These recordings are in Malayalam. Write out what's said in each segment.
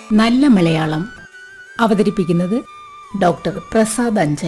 നല്ല മലയാളം അവതരിപ്പിക്കുന്നത് ഡോക്ടർ പ്രസാദ് അഞ്ചൽ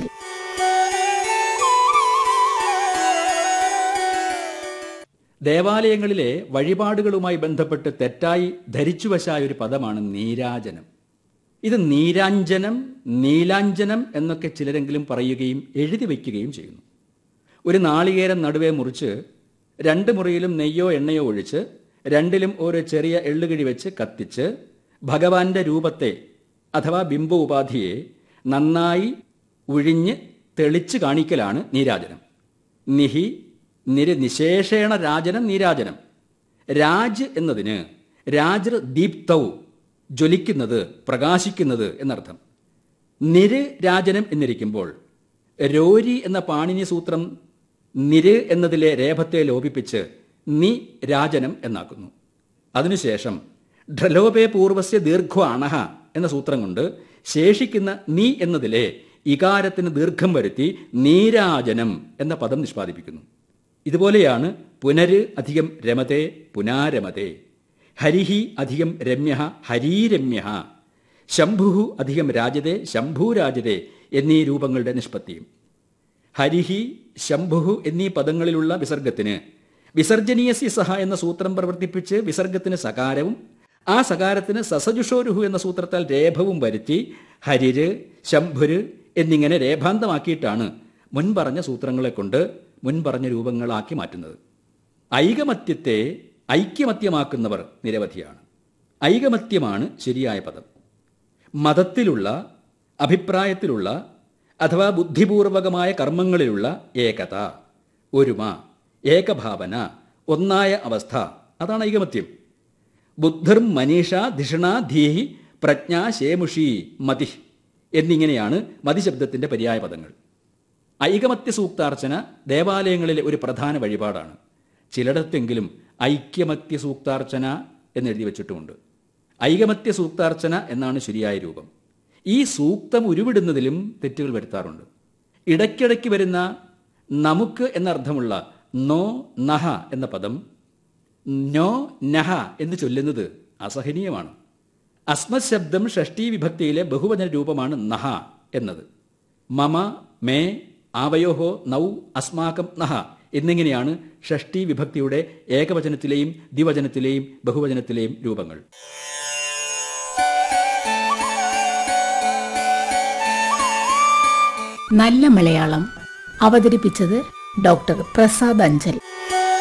ദേവാലയങ്ങളിലെ വഴിപാടുകളുമായി ബന്ധപ്പെട്ട് തെറ്റായി ധരിച്ചുവശായ ഒരു പദമാണ് നീരാജനം ഇത് നീരാഞ്ജനം നീലാഞ്ജനം എന്നൊക്കെ ചിലരെങ്കിലും പറയുകയും എഴുതി വയ്ക്കുകയും ചെയ്യുന്നു ഒരു നാളികേരം നടുവേ മുറിച്ച് രണ്ട് മുറിയിലും നെയ്യോ എണ്ണയോ ഒഴിച്ച് രണ്ടിലും ഓരോ ചെറിയ എള്ളുകിഴി വെച്ച് കത്തിച്ച് ഭഗവാന്റെ രൂപത്തെ അഥവാ ബിംബ ഉപാധിയെ നന്നായി ഉഴിഞ്ഞ് തെളിച്ച് കാണിക്കലാണ് നീരാജനം നിഹി നിര നിശേഷേണ രാജനം നീരാജനം രാജ് എന്നതിന് രാജർ ദീപ്തൗ ജ്വലിക്കുന്നത് പ്രകാശിക്കുന്നത് എന്നർത്ഥം നിര് രാജനം എന്നിരിക്കുമ്പോൾ രോരി എന്ന പാണിനി സൂത്രം നിര് എന്നതിലെ രേഭത്തെ ലോപിപ്പിച്ച് നി രാജനം എന്നാക്കുന്നു അതിനുശേഷം ഡ്രലോപേ പൂർവസ്യ ദീർഘ അണഹ എന്ന സൂത്രം കൊണ്ട് ശേഷിക്കുന്ന നീ എന്നതിലെ ഇകാരത്തിന് ദീർഘം വരുത്തി നീരാജനം എന്ന പദം നിഷ്പാദിപ്പിക്കുന്നു ഇതുപോലെയാണ് പുനര് അധികം രമതേ പുനാരമതേ ഹരിഹി അധികം രമ്യ ഹരീരമ്യ ശംഭു അധികം രാജതേ ശംഭൂരാജതേ എന്നീ രൂപങ്ങളുടെ നിഷ്പത്തിയും ഹരിഹി ശംഭു എന്നീ പദങ്ങളിലുള്ള വിസർഗത്തിന് വിസർജനീയസി സഹ എന്ന സൂത്രം പ്രവർത്തിപ്പിച്ച് വിസർഗത്തിന് സകാരവും ആ സകാരത്തിന് സസജുഷോരുഹു എന്ന സൂത്രത്താൽ രേഭവും വരുത്തി ഹരിര് ശംഭുര് എന്നിങ്ങനെ രേഭാന്തമാക്കിയിട്ടാണ് മുൻപറഞ്ഞ സൂത്രങ്ങളെ കൊണ്ട് മുൻപറഞ്ഞ രൂപങ്ങളാക്കി മാറ്റുന്നത് ഐകമത്യത്തെ ഐക്യമത്യമാക്കുന്നവർ നിരവധിയാണ് ഐകമത്യമാണ് ശരിയായ പദം മതത്തിലുള്ള അഭിപ്രായത്തിലുള്ള അഥവാ ബുദ്ധിപൂർവകമായ കർമ്മങ്ങളിലുള്ള ഏകത ഒരുമ ഏകഭാവന ഒന്നായ അവസ്ഥ അതാണ് ഐകമത്യം ബുദ്ധിർ മനീഷ ധിഷണ ധീഹി പ്രജ്ഞ ശേമുഷി മതി എന്നിങ്ങനെയാണ് മതിശബ്ദത്തിന്റെ പര്യായ പദങ്ങൾ ഐകമത്യ സൂക്താർച്ചന ദേവാലയങ്ങളിലെ ഒരു പ്രധാന വഴിപാടാണ് ചിലയിടത്തെങ്കിലും ഐക്യമത്യ സൂക്താർച്ചന എന്നെഴുതി വെച്ചിട്ടുമുണ്ട് ഐകമത്യ സൂക്താർച്ചന എന്നാണ് ശരിയായ രൂപം ഈ സൂക്തം ഉരുവിടുന്നതിലും തെറ്റുകൾ വരുത്താറുണ്ട് ഇടയ്ക്കിടയ്ക്ക് വരുന്ന നമുക്ക് എന്നർത്ഥമുള്ള നോ നഹ എന്ന പദം നോ നഹ എന്ന് ചൊല്ലുന്നത് അസഹനീയമാണ് അസ്മത് ശബ്ദം ഷഷ്ടി വിഭക്തിയിലെ ബഹുവചന രൂപമാണ് നഹ എന്നത് മമ മേ ആവയോഹോ നൗ അസ്മാകം നഹ എന്നിങ്ങനെയാണ് ഷഷ്ടി വിഭക്തിയുടെ ഏകവചനത്തിലെയും ദ്വിവചനത്തിലെയും ബഹുവചനത്തിലെയും രൂപങ്ങൾ നല്ല മലയാളം അവതരിപ്പിച്ചത് ഡോക്ടർ പ്രസാദ് അഞ്ചൽ